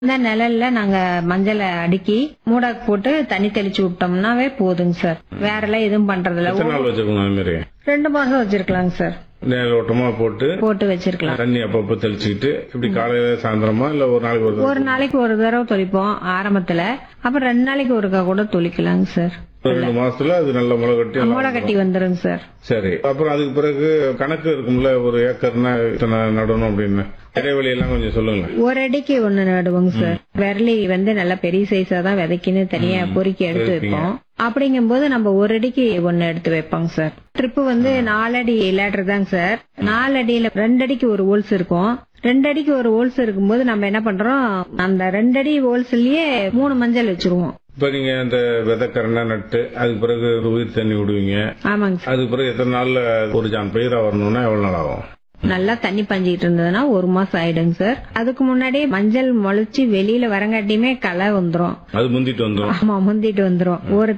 இந்த நிழல்ல நாங்க மஞ்சளை அடுக்கி மூட போட்டு தண்ணி தெளிச்சு விட்டோம்னாவே போதுங்க சார் வேற எல்லாம் எதுவும் பண்றது இல்ல எத்தனை நாள் வச்சுக்கணும் அது மாதிரி ரெண்டு மாசம் வச்சிருக்கலாங்க சார் நேர் ஓட்டமா போட்டு போட்டு வச்சிருக்கலாம் தண்ணி அப்பப்போ தெளிச்சுக்கிட்டு இப்படி காலையில சாயந்தரமா இல்ல ஒரு நாளைக்கு ஒரு ஒரு நாளைக்கு ஒரு தடவை தொளிப்போம் ஆரம்பத்துல அப்புறம் ரெண்டு நாளைக்கு ஒருக்கா கூட தொளிக்கலாங்க சார் தடவை? ரெண்டு மாசத்துல அது நல்ல முளை கட்டி நல்லா மூளை கட்டி வந்துருங்க சார் சரி அப்புறம் அதுக்கு பிறகு கணக்கு இருக்கும்ல ஒரு ஏக்கர்னா இத்தனை நடணும் அப்படின்னு இடைவெளி எல்லாம் கொஞ்சம் சொல்லுங்க ஒரு அடிக்கு ஒண்ணு நடுவோங்க சார் விரலி வந்து நல்லா பெரிய சைஸா தான் விதைக்குன்னு தனியா பொறுக்கி எடுத்து வைப்போம் அப்படிங்கும்போது நம்ம ஒரு அடிக்கு ஒண்ணு எடுத்து வைப்போங்க சார் ட்ரிப்பு வந்து நாலடி லேட்டர் தாங்க சார் நாலு அடியில ரெண்டு அடிக்கு ஒரு ஹோல்ஸ் இருக்கும் ரெண்டு அடிக்கு ஒரு ஹோல்ஸ் இருக்கும்போது நம்ம என்ன பண்றோம் அந்த ரெண்டு அடி ஹோல்ஸ்லயே மூணு மஞ்சள் வச்சிருவோம் இப்ப நீங்க அந்த விதைக்கரணை நட்டு அதுக்கு பிறகு ஒரு உயிர் தண்ணி விடுவீங்க ஆமாங்க சார் அதுக்கு பிறகு எத்தனை நாள்ல ஒரு ஜான் பயிரா வரணும்னா எவ்வளவு நாள் ஆகும் நல்லா தண்ணி பஞ்சிட்டு இருந்ததுன்னா ஒரு மாசம் ஆயிடுங்க சார் அதுக்கு முன்னாடியே மஞ்சள் முளைச்சு வெளியில வரங்காட்டியுமே களை வந்துரும் அது முந்திட்டு வந்துடும் ஆமா முந்திட்டு வந்துரும் ஒரு